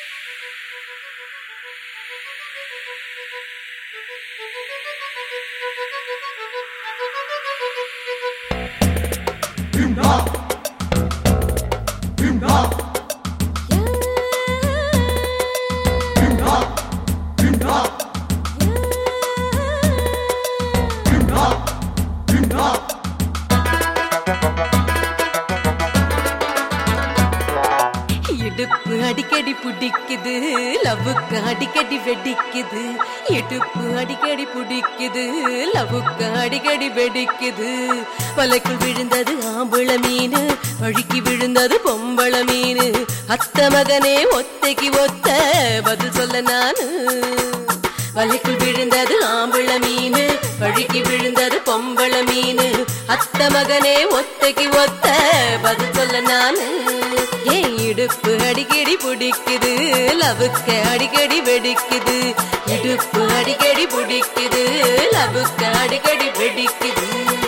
இடுப்பு அடிக்கடி பிடிக்குது லவ்வுக்கு அடிக்கடி வெடிக்குது இடுப்பு அடிக்கடி பிடிக்குது லவ்வுக்கு அடிக்கடி வெடிக்குது வலைக்குள் விழுந்தது ஆம்பள மீன் வழுக்கி விழுந்தது பொம்பள மீன் அத்த மகனே ஒத்தைக்கு ஒத்த பதில் சொல்ல நானு வலைக்குள் விழுந்தது ஆம்பள மீன் வழுக்கி விழுந்தது பொம்பள மீன் அத்த மகனே ஒத்தைக்கு ஒத்த பதில் சொல்ல நானு ஏன் இடுப்பு அடிக்கடி பிடிக்குது லவுக்க அடிக்கடி வெடிக்குது இடுப்பு அடிக்கடி பிடிக்குது லவுக்க அடிக்கடி வெடிக்குது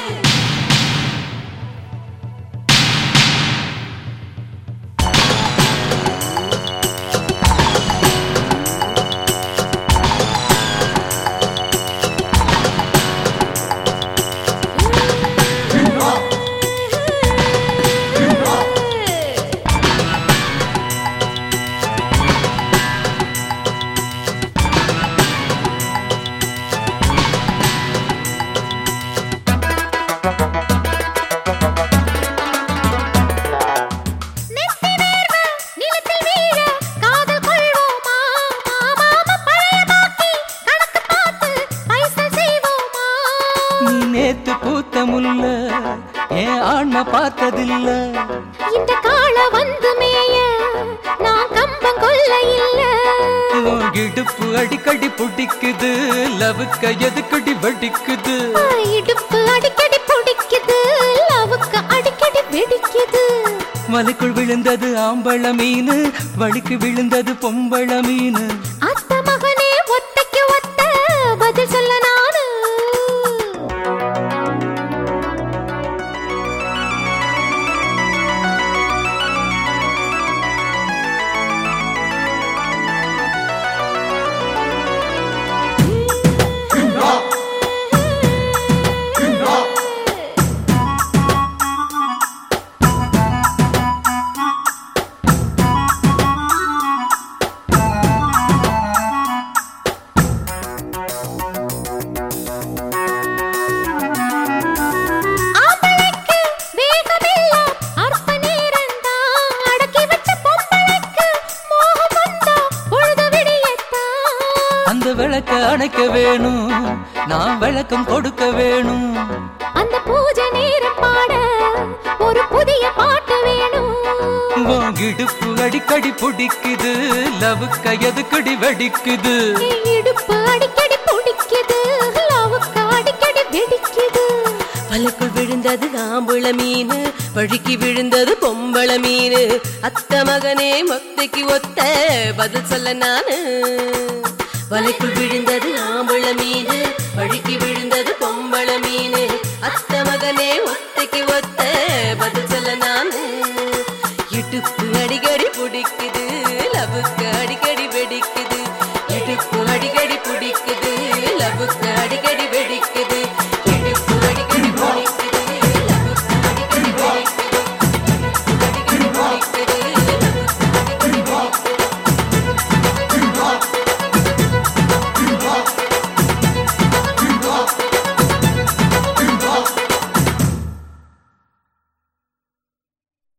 நெத்தி வேர்வ நிலத்தில் வீழ காதல் கொள்வோமா மாமாம பழைய பாக்கி கணக்கு பார்த்து பைசல் செய்வோமா நீ நேத்து பூத்த முல்ல ஏன் ஆண்மை பார்த்ததில்ல இந்த கால வந்து மேய நான் கம்பம் கொல்ல இல்ல உன் இடுப்பு அடிக்கடி பிடிக்குது லவுக்க எதுக்கடி வெடிக்குது இடுப்பு அடிக்கடி பிடிக்குது லவுக்கு அடிக்கடி வெடிக்குது மலைக்குள் விழுந்தது ஆம்பள மீன் வழிக்கு விழுந்தது பொம்பள மீன் அத்த மகனே ஒத்தைக்கு ஒத்த பதில் சொல்ல நானு ஆம்பளைக்கு வேகமெல்லாம் அற்ப நேரம்தான். அடக்கி வச்ச பொம்பளைக்கு மோகம் வந்தா பொழுது விடியத்தான். அந்த விளக்க அணைக்க வேணும் நான் விளக்கம் கொடுக்க வேணும் அந்த பூஜை நேரம் பாட ஒரு புதிய பாட்டு வேணும் உன் இடுப்பு அடிக்கடி பிடிக்குது லவுக்க எதுக்கடி வெடிக்குது என் இடுப்பு அடிக்கடி பிடிக்குது லவுக்கு அடிக்கடி வெடிக்குது வலைக்குள் விழுந்தது ஆம்பள மீன் வழுக்கி விழுந்தது பொம்பள மீன் அத்த மகனே மொத்தைக்கு ஒத்த பதில் சொல்ல நானு வலைக்குள் விழுந்தது ஆம்பள மீன் வழுக்கி விழுந்தது பொம்பள மீன் அத்த மகனே ஒத்தைக்கு ஒத்த பதில் சொல்ல